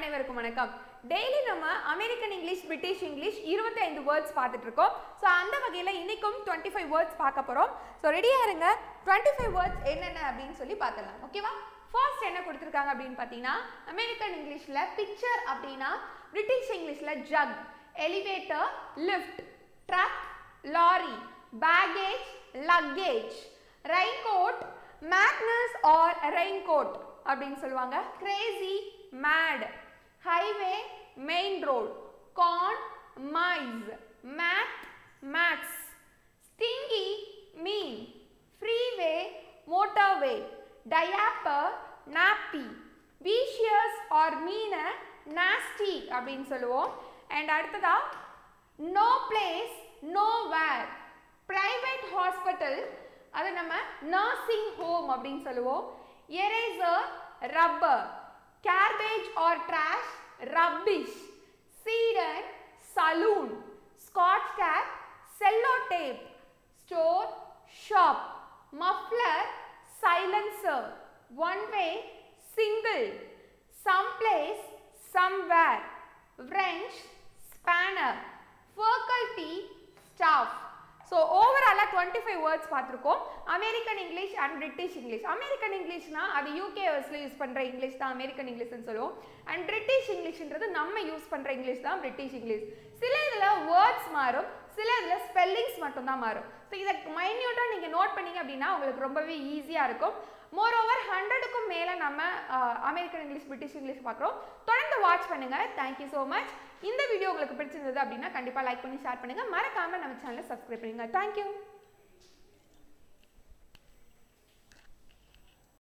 அனைவருக்கும் வணக்கம் டெய்லி நம்ம American English British English 25 words பார்த்துட்டு இருக்கோம் ஸோ அந்த வகையில் இன்னைக்கும் 25 ஃபைவ் வேர்ட்ஸ் பார்க்க போகிறோம் ஸோ ரெடியாக இருங்க 25 ஃபைவ் வேர்ட்ஸ் என்னென்ன அப்படின்னு சொல்லி பார்த்துடலாம் ஓகேவா ஃபர்ஸ்ட் என்ன கொடுத்துருக்காங்க அப்படின்னு பார்த்தீங்கன்னா அமெரிக்கன் இங்கிலீஷில் பிக்சர் அப்படின்னா பிரிட்டிஷ் இங்கிலீஷில் jug elevator lift truck lorry baggage luggage raincoat மேக்னஸ் ஆர் ரெயின்கோட் அப்படின்னு சொல்லுவாங்க crazy mad highway main road corn maize math maths stingy mean freeway motorway diaper nappy vicious or mean nasty அப்படின்னு சொல்லுவோம் and அடுத்ததா no place nowhere private hospital அதை நம்ம nursing home அப்படின்னு சொல்லுவோம் eraser rubber garbage or trash rubbish sedan saloon scotch tape cello tape store shop muffler silencer one way single someplace somewhere wrench spanner faculty staff so ஓவராலாக twenty five words பார்த்துருக்கோம் American English and British English American இங்கிலீஷ்னா அது UK யூஸில் use பண்ணுற English தான் American இங்கிலீஷ்னு சொல்லுவோம் and British இங்கிலீஷ்ன்றது நம்ம யூஸ் பண்ணுற இங்கிலீஷ் தான் பிரிட்டிஷ் இங்கிலீஷ் சில இதில் வேர்ட்ஸ் மாறும் சில இதில் ஸ்பெல்லிங்ஸ் மட்டும்தான் மாறும் ஸோ இதை மைன்யூட்டாக நீங்கள் நோட் பண்ணீங்க அப்படின்னா உங்களுக்கு ரொம்பவே ஈஸியாக இருக்கும் மோர் ஓவர் ஹண்ட்ரடுக்கும் மேலே நம்ம அமெரிக்கன் இங்கிலீஷ் பிரிட்டிஷ் இங்கிலீஷ் பார்க்குறோம் தொடர்ந்து வாட்ச் பண்ணுங்கள் தேங்க்யூ ஸோ மச் இந்த வீடியோ உங்களுக்கு பிடிச்சிருந்தது அப்படின்னா கண்டிப்பாக லைக் பண்ணி ஷேர் பண்ணுங்கள் மறக்காமல் நம்ம சேனலை சப்ஸ்கிரைப் பண்ணுங்கள் தேங்க்யூ